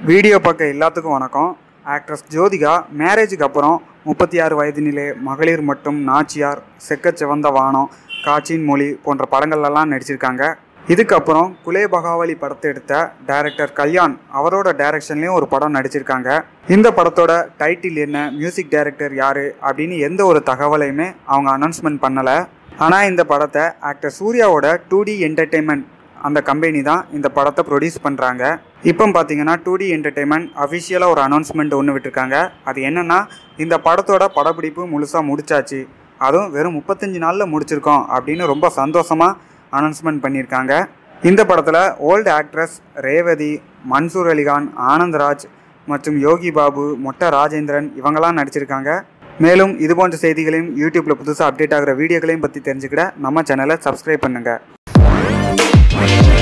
video பார்க்க எல்லாத்துக்கும் வணக்கம் ஆக்ட்ரஸ் ஜோதிகா மேரேஜுக்கு அப்புறம் முப்பத்தி ஆறு வயதினிலே மகளிர் மற்றும் நாச்சியார் செக்கச் சிவந்த வானம் காட்சியின் மொழி போன்ற படங்கள்லாம் நடிச்சிருக்காங்க இதுக்கப்புறம் குலே பகாவலி படத்தை எடுத்த டைரக்டர் கல்யாண் அவரோட டைரக்ஷன்லேயும் ஒரு படம் நடிச்சிருக்காங்க இந்த படத்தோட டைட்டில் என்ன மியூசிக் டைரக்டர் யார் அப்படின்னு எந்த ஒரு தகவலையுமே அவங்க அனௌன்ஸ்மெண்ட் பண்ணலை ஆனால் இந்த படத்தை ஆக்டர் சூர்யாவோட டூ டி என்டர்டெயின்மெண்ட் அந்த கம்பெனி தான் இந்த படத்தை ப்ரொடியூஸ் பண்ணுறாங்க இப்போ பார்த்தீங்கன்னா டூ டி என்டர்டெயின்மெண்ட் அஃபிஷியலாக ஒரு அனௌன்ஸ்மெண்ட் ஒன்று விட்டுருக்காங்க அது என்னென்னா இந்த படத்தோட படப்பிடிப்பு முழுசாக முடிச்சாச்சு அதுவும் வெறும் முப்பத்தஞ்சு நாளில் முடிச்சிருக்கோம் அப்படின்னு ரொம்ப சந்தோஷமாக அனௌன்ஸ்மெண்ட் பண்ணியிருக்காங்க இந்த படத்தில் ஓல்டு ஆக்ட்ரஸ் ரேவதி மன்சூர் அலிகான் ஆனந்த்ராஜ் மற்றும் யோகி பாபு மொட்டை ராஜேந்திரன் இவங்கெல்லாம் நடிச்சிருக்காங்க மேலும் இது போன்ற செய்திகளையும் யூடியூப்பில் புதுசாக அப்டேட் ஆகிற வீடியோக்களையும் பற்றி தெரிஞ்சுக்கிட நம்ம சேனலை சப்ஸ்கிரைப் பண்ணுங்கள்